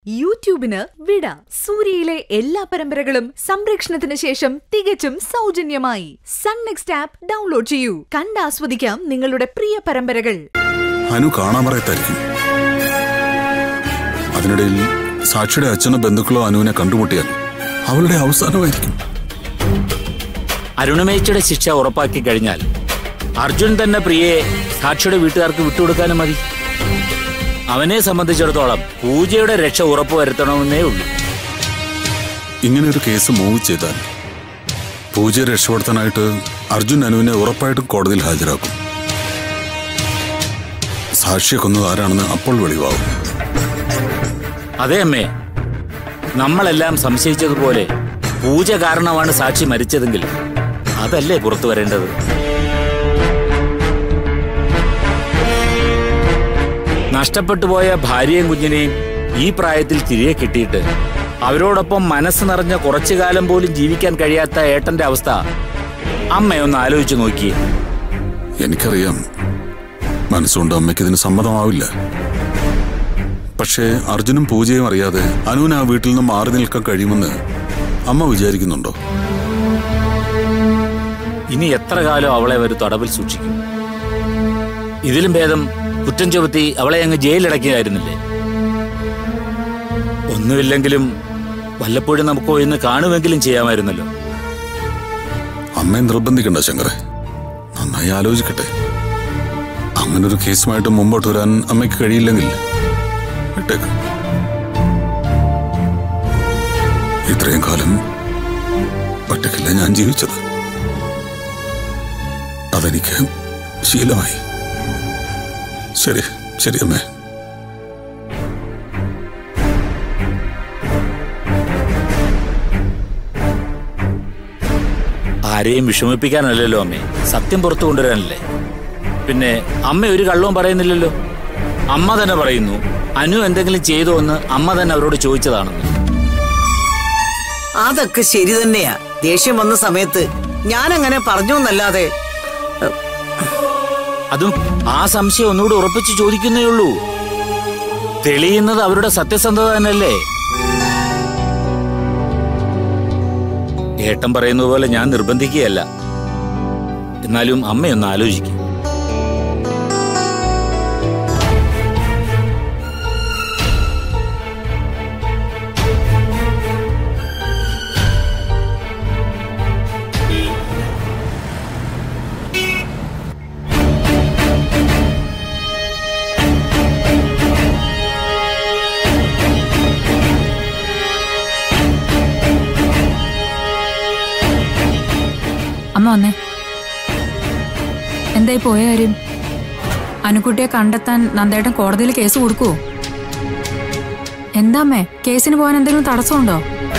യൂട്യൂബിന് വിട സൂര്യയിലെ എല്ലാ പരമ്പരകളും സംരക്ഷണത്തിന് ശേഷം തികച്ചും സൗജന്യമായി സൺ നെക്സ്റ്റ് ആപ്പ് ഡൗൺലോഡ് ചെയ്യൂ കണ്ടാസ്വദിക്കാം നിങ്ങളുടെ പ്രിയ പരമ്പരകൾ അനു കാണാമറയത്തായിരിക്കും അതിനിടയിൽ സാക്ഷിയുടെ അച്ഛനോ ബന്ധുക്കളോ അനുവിനെ കണ്ടുമുട്ടിയാൽ അവളുടെ അവസാനമായിരിക്കും അരുണമേച്ചയുടെ ശിക്ഷ ഉറപ്പാക്കി കഴിഞ്ഞാൽ അർജുൻ തന്നെ പ്രിയയെ സാക്ഷിയുടെ വീട്ടുകാർക്ക് വിട്ടുകൊടുക്കാനും മതി അവനെ സംബന്ധിച്ചിടത്തോളം പൂജയുടെ രക്ഷ ഉറപ്പുവരുത്തണമെന്നേ ഉള്ളൂ ഇങ്ങനെ ഒരു കേസ് മൂവ് ചെയ്താൽ പൂജയെ രക്ഷപ്പെടുത്താനായിട്ട് അർജുൻ അനുവിനെ ഉറപ്പായിട്ടും കോടതിയിൽ ഹാജരാക്കും സാക്ഷിയെ കൊന്നത് ആരാണെന്ന് അപ്പോൾ വെളിവാകും അതേ അമ്മേ നമ്മളെല്ലാം സംശയിച്ചതുപോലെ പൂജ കാരണമാണ് സാക്ഷി മരിച്ചതെങ്കിൽ അതല്ലേ പുറത്തു വരേണ്ടത് നഷ്ടപ്പെട്ടു പോയ ഭാര്യയും കുഞ്ഞിനെയും ഈ പ്രായത്തിൽ തിരികെ കിട്ടിയിട്ട് അവരോടൊപ്പം മനസ്സ് നിറഞ്ഞ കുറച്ചു കാലം പോലും ജീവിക്കാൻ കഴിയാത്ത ഏട്ടന്റെ അവസ്ഥ അമ്മയൊന്ന് ആലോചിച്ചു നോക്കിയേ എനിക്കറിയാം മനസ്സുകൊണ്ട് അമ്മയ്ക്ക് ഇതിന് സമ്മതമാവില്ല പക്ഷേ അർജുനും പൂജയും അറിയാതെ അനുവിന് ആ വീട്ടിൽ നിന്ന് മാറി നിൽക്കാൻ കഴിയുമെന്ന് അമ്മ വിചാരിക്കുന്നുണ്ടോ ഇനി എത്ര കാലം അവളെ ഒരു തടവിൽ സൂക്ഷിക്കും ഇതിലും ഭേദം കുറ്റം ചുമത്തി അവളെ അങ്ങ് ജയിലിലടക്കുകയായിരുന്നില്ലേ ഒന്നുമില്ലെങ്കിലും വല്ലപ്പോഴും നമുക്ക് പോയി ഇന്ന് കാണുമെങ്കിലും ചെയ്യാമായിരുന്നല്ലോ അമ്മയെ നിർബന്ധിക്കണ്ട ശങ്കറെ നന്നായി ആലോചിക്കട്ടെ അങ്ങനൊരു കേസുമായിട്ട് മുമ്പോട്ട് വരാൻ അമ്മയ്ക്ക് കഴിയില്ലെങ്കിൽ വിട്ടേക്ക് ഇത്രയും കാലം ഒറ്റയ്ക്കല്ല ഞാൻ ജീവിച്ചത് അതെനിക്ക് ശീലമായി ശരി ശരി അമ്മേ ആരെയും വിഷമിപ്പിക്കാനല്ലല്ലോ അമ്മേ സത്യം പുറത്തു കൊണ്ടുവരാനല്ലേ പിന്നെ അമ്മ ഒരു കള്ളവും പറയുന്നില്ലല്ലോ അമ്മ തന്നെ പറയുന്നു അനു എന്തെങ്കിലും ചെയ്തോ എന്ന് അമ്മ തന്നെ അവരോട് ചോദിച്ചതാണെന്ന് അതൊക്കെ ശരി തന്നെയാ ദേഷ്യം വന്ന സമയത്ത് ഞാൻ അങ്ങനെ പറഞ്ഞു എന്നല്ലാതെ അതും ആ സംശയം ഒന്നുകൂടി ഉറപ്പിച്ച് ചോദിക്കുന്നേ ഉള്ളൂ തെളിയുന്നത് അവരുടെ സത്യസന്ധത തന്നെയല്ലേ ഏട്ടൻ പറയുന്നത് പോലെ ഞാൻ നിർബന്ധിക്കുകയല്ല എന്നാലും അമ്മയൊന്ന് ആലോചിക്കും അമ്മ വന്നേ എന്തായി പോയ കാര്യം അനുക്കുട്ടിയെ കണ്ടെത്താൻ നന്ദേട്ടൻ കോടതിയിൽ കേസ് കൊടുക്കുവോ എന്താ അമ്മേ കേസിന് പോകാൻ എന്തെങ്കിലും തടസ്സമുണ്ടോ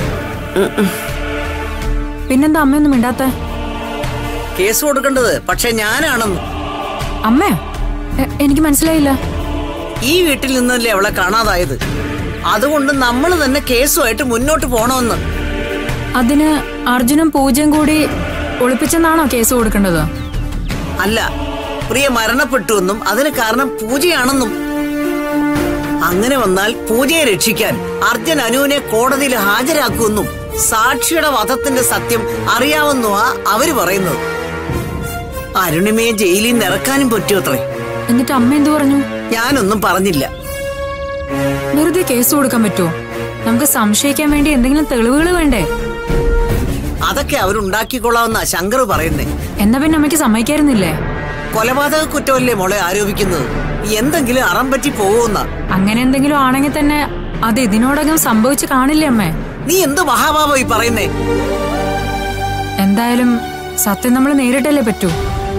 പിന്നെന്താ അമ്മയൊന്നും മിണ്ടാത്ത കേസ് കൊടുക്കേണ്ടത് പക്ഷെ ഞാനാണെന്ന് അമ്മേ എ- എനിക്ക് മനസ്സിലായില്ല ഈ വീട്ടിൽ നിന്നല്ലേ അവളെ കാണാതായത് അതുകൊണ്ട് നമ്മൾ തന്നെ കേസുമായിട്ട് മുന്നോട്ട് പോണമെന്ന് അതിന് അർജുനും പൂജയും കൂടി ഒളിപ്പിച്ചെന്നാണോ കേസ് കൊടുക്കേണ്ടത് അല്ല പ്രിയ മരണപ്പെട്ടുവെന്നും അതിന് കാരണം പൂജയാണെന്നും അങ്ങനെ വന്നാൽ പൂജയെ രക്ഷിക്കാൻ അർജുൻ അനുവിനെ കോടതിയിൽ ഹാജരാക്കുമെന്നും സാക്ഷിയുടെ വധത്തിന്റെ സത്യം അറിയാവുന്നുവാ അവര് പറയുന്നത് അരുണിമയെ ജയിലിൽ നിന്ന് ഇറക്കാനും പറ്റുമത്രേ എന്നിട്ട് അമ്മ എന്തു പറഞ്ഞു ഞാനൊന്നും പറഞ്ഞില്ല വെറുതെ കേസ് കൊടുക്കാൻ പറ്റുമോ നമുക്ക് സംശയിക്കാൻ വേണ്ടി എന്തെങ്കിലും തെളിവുകൾ വേണ്ടേ അതൊക്കെ അവരുണ്ടാക്കിക്കൊള്ളാമെന്നാ ശങ്കർ പറയുന്നേ എന്നാ പിന്നെ അമ്മയ്ക്ക് സമ്മതിക്കായിരുന്നില്ലേ കൊലപാതക കുറ്റമല്ലേ മോളെ ആരോപിക്കുന്നത് എന്തെങ്കിലും അറം പറ്റി പോകുന്ന അങ്ങനെ എന്തെങ്കിലും ആണെങ്കിൽ തന്നെ അത് ഇതിനോടകം സംഭവിച്ചു കാണില്ലേ അമ്മേ നീ എന്ത് മഹാഭാവ ഈ പറയുന്നേ എന്തായാലും സത്യം നമ്മൾ നേരിട്ടല്ലേ പറ്റൂ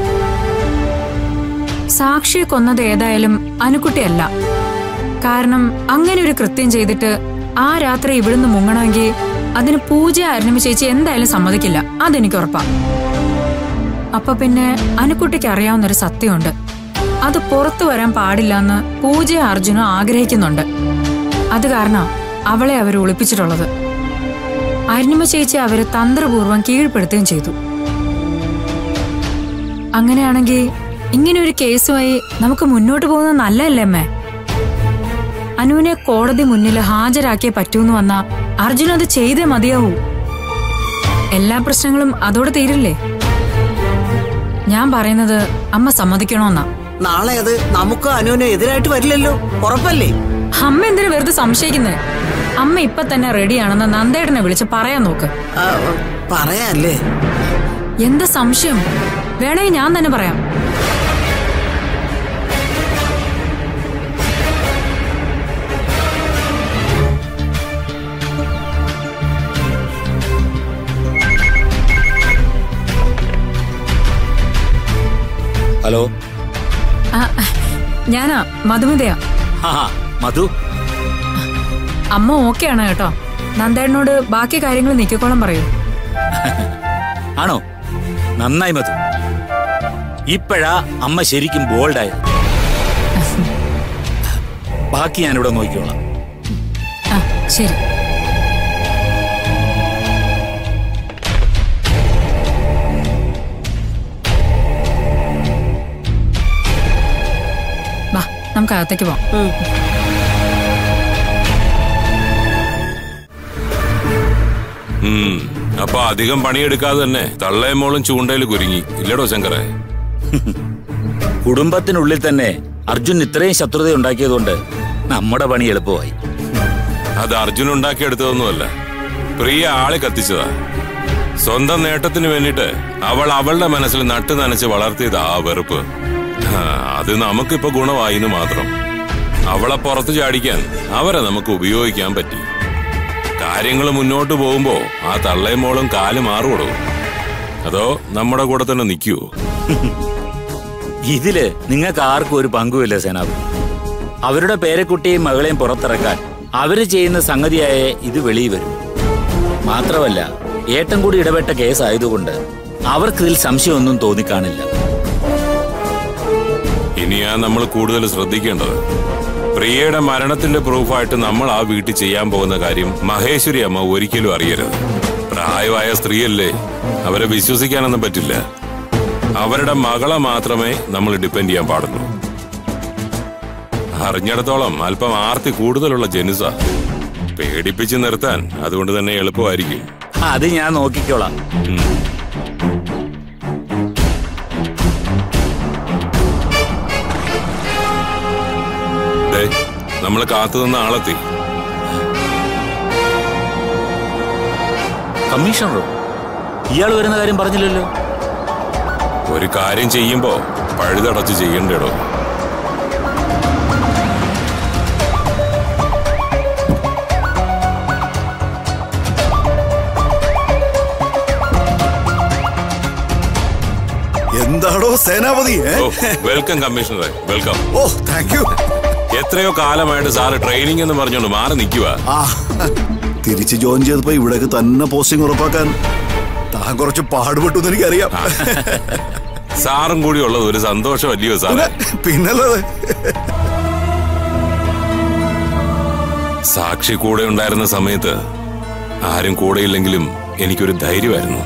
സാക്ഷിയെ കൊന്നത് ഏതായാലും അനുക്കുട്ടിയല്ല കാരണം അങ്ങനെ ഒരു കൃത്യം ചെയ്തിട്ട് ആ രാത്രി ഇവിടുന്ന് മുങ്ങണമെങ്കിൽ അതിന് പൂജ അരുണിമ ചേച്ചി എന്തായാലും സമ്മതിക്കില്ല അതെനിക്ക് ഉറപ്പാ അപ്പൊ പിന്നെ അനുക്കുട്ടിക്ക് അറിയാവുന്നൊരു സത്യമുണ്ട് അത് പുറത്തു വരാൻ പാടില്ലെന്ന് പൂജ അർജുനും ആഗ്രഹിക്കുന്നുണ്ട് അത് കാരണം അവളെ അവർ ഒളിപ്പിച്ചിട്ടുള്ളത് അരുണിമ ചേച്ചി അവരെ തന്ത്രപൂർവ്വം കീഴ്പ്പെടുത്തുകയും ചെയ്തു അങ്ങനെയാണെങ്കിൽ ഇങ്ങനെ ഒരു കേസുമായി നമുക്ക് മുന്നോട്ട് പോകുന്നത് നല്ലതല്ലേ അമ്മേ അനുവിനെ കോടതി മുന്നിൽ ഹാജരാക്കിയേ പറ്റൂന്ന് വന്നാ അർജുൻ അത് ചെയ്തേ മതിയാവൂ എല്ലാ പ്രശ്നങ്ങളും അതോടെ തീരില്ലേ ഞാൻ പറയുന്നത് അമ്മ സമ്മതിക്കണോന്നാ നാളെ അത് നമുക്ക് അനുവിന് എതിരായിട്ട് വരില്ലല്ലോ ഉറപ്പല്ലേ അമ്മ എന്തിനു വെറുതെ സംശയിക്കുന്നത് അമ്മ ഇപ്പൊ തന്നെ റെഡിയാണെന്ന് നന്ദേടനെ വിളിച്ച് പറയാൻ നോക്ക് ആ, പറയാല്ലേ എന്താ സംശയം വേണമെങ്കിൽ ഞാൻ തന്നെ പറയാം ഹലോ ആ, ഞാനാ മധുമിതയാ ആ മധു അമ്മ ഓക്കെ ആണ് കേട്ടോ നന്ദേടനോട് ബാക്കി കാര്യങ്ങൾ നീക്കിക്കോളം പറയൂ ആണോ നന്നായി മധു ഇപ്പോഴാ അമ്മ ശരിക്കും ബോൾഡായത് ബാക്കി ഞാനിവിടെ നോക്കിക്കോളാം ആ ശരി വാ നമുക്ക് അകത്തേക്ക് പോവാം ഉം. അപ്പൊ അധികം പണിയെടുക്കാതെ തന്നെ തള്ളയും മോളും ചൂണ്ടയിൽ കുരുങ്ങി ഇല്ലടോ ശങ്കറെ കുടുംബത്തിനുള്ളിൽ തന്നെ അർജുൻ ഇത്രയും ശത്രുത ഉണ്ടാക്കിയതുകൊണ്ട് നമ്മുടെ പണി എളുപ്പമായി അത് അർജുൻ ഉണ്ടാക്കിയെടുത്തതൊന്നുമല്ല പ്രിയ ആളെ കത്തിച്ചതാ സ്വന്തം നേട്ടത്തിന് വേണ്ടിട്ട് അവൾ അവളുടെ മനസ്സിൽ നട്ടു നനച്ച് വളർത്തിയതാ ആ വെറുപ്പ് ആ, അത് നമുക്കിപ്പോ ഗുണമായിന്ന് മാത്രം അവളെ പുറത്തു ചാടിക്കാൻ അവരെ നമുക്ക് ഉപയോഗിക്കാൻ പറ്റി കാര്യങ്ങൾ മുന്നോട്ട് പോകുമ്പോ ആ തള്ളയും മോളും കാല് മാറുവോളൂ അതോ നമ്മുടെ കൂടെ തന്നെ നിൽക്കുവോ ഇതില് നിങ്ങൾക്ക് ആർക്കും ഒരു പങ്കുമില്ല സേനാപതി അവരുടെ പേരക്കുട്ടിയെയും മകളെയും പുറത്തിറക്കാൻ അവര് ചെയ്യുന്ന സംഗതിയായ ഇത് വെളിയിൽ വരും മാത്രമല്ല ഏട്ടൻ കൂടി ഇടപെട്ട കേസായതുകൊണ്ട് അവർക്കിതിൽ സംശയമൊന്നും തോന്നിക്കാണില്ല ഇനിയാ നമ്മൾ കൂടുതൽ ശ്രദ്ധിക്കേണ്ടത് പ്രിയയുടെ മരണത്തിന്റെ പ്രൂഫായിട്ട് നമ്മൾ ആ വീട്ടിൽ ചെയ്യാൻ പോകുന്ന കാര്യം മഹേശ്വരി അമ്മ ഒരിക്കലും അറിയരുത് പ്രായമായ സ്ത്രീയല്ലേ അവരെ വിശ്വസിക്കാനൊന്നും പറ്റില്ല അവരുടെ മകളെ മാത്രമേ നമ്മൾ ഡിപ്പെൻഡ് ചെയ്യാൻ പാടുള്ളൂ അറിഞ്ഞിടത്തോളം അല്പം ആർത്തി കൂടുതലുള്ള ജനുസ പേടിപ്പിച്ച് നിർത്താൻ അതുകൊണ്ട് തന്നെ എളുപ്പമായിരിക്കും അത് ഞാൻ നോക്കിക്കോളാം ദേ നമ്മൾ കാത്തുനിന്ന ആളെത്തി കമ്മീഷണറോ ഇയാൾ വരുന്ന കാര്യം പറഞ്ഞില്ലല്ലോ ഒരു കാര്യം ചെയ്യുമ്പോ പഴുതടച്ച് ചെയ്യണ്ടേടോ എന്താടോ സേനാപതി ഏ? ഓ വെൽക്കം കമ്മീഷണറെ വെൽക്കം ഓ താങ്ക് യു എത്രയോ കാലമായിട്ട് സാറ് ട്രെയിനിങ് എന്ന് പറഞ്ഞുകൊണ്ട് മാറി നിൽക്കുക ആ തിരിച്ച് ജോയിൻ ചെയ്തപ്പോ ഇവിടേക്ക് തന്നെ പോസ്റ്റിംഗ് ഉറപ്പാക്കാൻ താൻ കുറച്ച് പാടുപെട്ടു എന്ന് എനിക്കറിയാം സാറും കൂടി ഉള്ളത് ഒരു സന്തോഷമല്ലയോ സാറേ പിന്നല്ലത് സാക്ഷി കൂടെ ഉണ്ടായിരുന്ന സമയത്ത് ആരും കൂടെയില്ലെങ്കിലും എനിക്കൊരു ധൈര്യമായിരുന്നു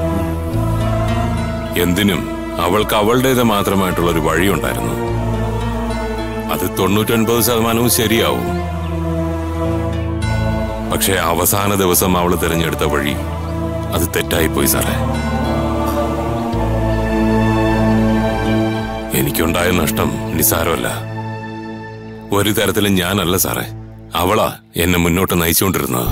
എന്തിനും അവൾക്ക് അവളുടേത് മാത്രമായിട്ടുള്ള ഒരു വഴിയുണ്ടായിരുന്നു അത് തൊണ്ണൂറ്റൊൻപത് ശതമാനവും ശരിയാവും പക്ഷെ അവസാന ദിവസം അവൾ തിരഞ്ഞെടുത്ത വഴി അത് തെറ്റായിപ്പോയി സാറേ എനിക്കുണ്ടായ നഷ്ടം നിസാരമല്ല ഒരു തരത്തിലും ഞാനല്ല സാറേ അവളാ എന്നെ മുന്നോട്ട് നയിച്ചുകൊണ്ടിരുന്നത്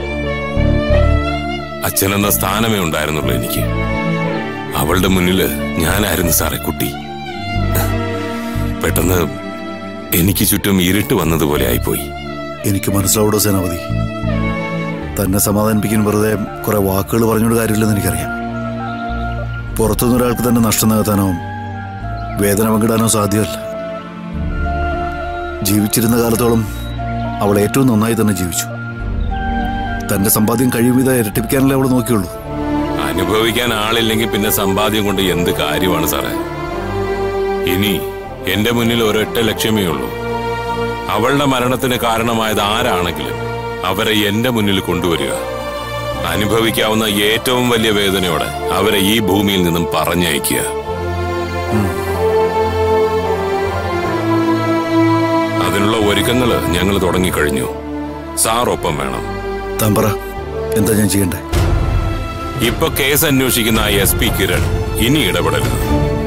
അച്ഛനെന്ന സ്ഥാനമേ ഉണ്ടായിരുന്നുള്ളൂ എനിക്ക് അവളുടെ മുന്നില് ഞാനായിരുന്നു സാറേ കുട്ടി പെട്ടെന്ന് എനിക്ക് ചുറ്റും ഇരുട്ട് വന്നതുപോലെ ആയിപ്പോയി എനിക്ക് മനസ്സിലാവൂടോ സേനാപതി തന്നെ സമാധാനിപ്പിക്കാൻ വെറുതെ കുറെ വാക്കുകൾ പറഞ്ഞോണ്ട് കാര്യമില്ലെന്ന് എനിക്കറിയാം പുറത്തുനിന്ന് ഒരാൾക്ക് തന്നെ നഷ്ടം നികത്താനോ വേദന പങ്കിടാനോ സാധ്യമല്ല ജീവിച്ചിരുന്ന കാലത്തോളം അവൾ ഏറ്റവും നന്നായി തന്നെ ജീവിച്ചു തന്റെ സമ്പാദ്യം കഴിയും വിധം ഇരട്ടിപ്പിക്കാനല്ലേ അവൾ നോക്കിയുള്ളൂ അനുഭവിക്കാൻ ആളില്ലെങ്കിൽ പിന്നെ സമ്പാദ്യം കൊണ്ട് എന്ത് കാര്യമാണ് സാറേ ഇനി എന്റെ മുന്നിൽ ഒരൊറ്റ ലക്ഷ്യമേ ഉള്ളൂ അവളുടെ മരണത്തിന് കാരണമായത് ആരാണെങ്കിലും അവരെ എന്റെ മുന്നിൽ കൊണ്ടുവരിക അനുഭവിക്കാവുന്ന ഏറ്റവും വലിയ വേദനയോടെ അവരെ ഈ ഭൂമിയിൽ നിന്നും പറഞ്ഞയക്കുക അതിനുള്ള ഒരുക്കങ്ങള് ഞങ്ങൾ തുടങ്ങിക്കഴിഞ്ഞു സാർ ഒപ്പം വേണം താൻ പറ എന്താ ഞാൻ ചെയ്യണ്ടേ ഇപ്പൊ കേസ് അന്വേഷിക്കുന്ന എസ് പി കിരൺ ഇനി ഇടപെടരുത്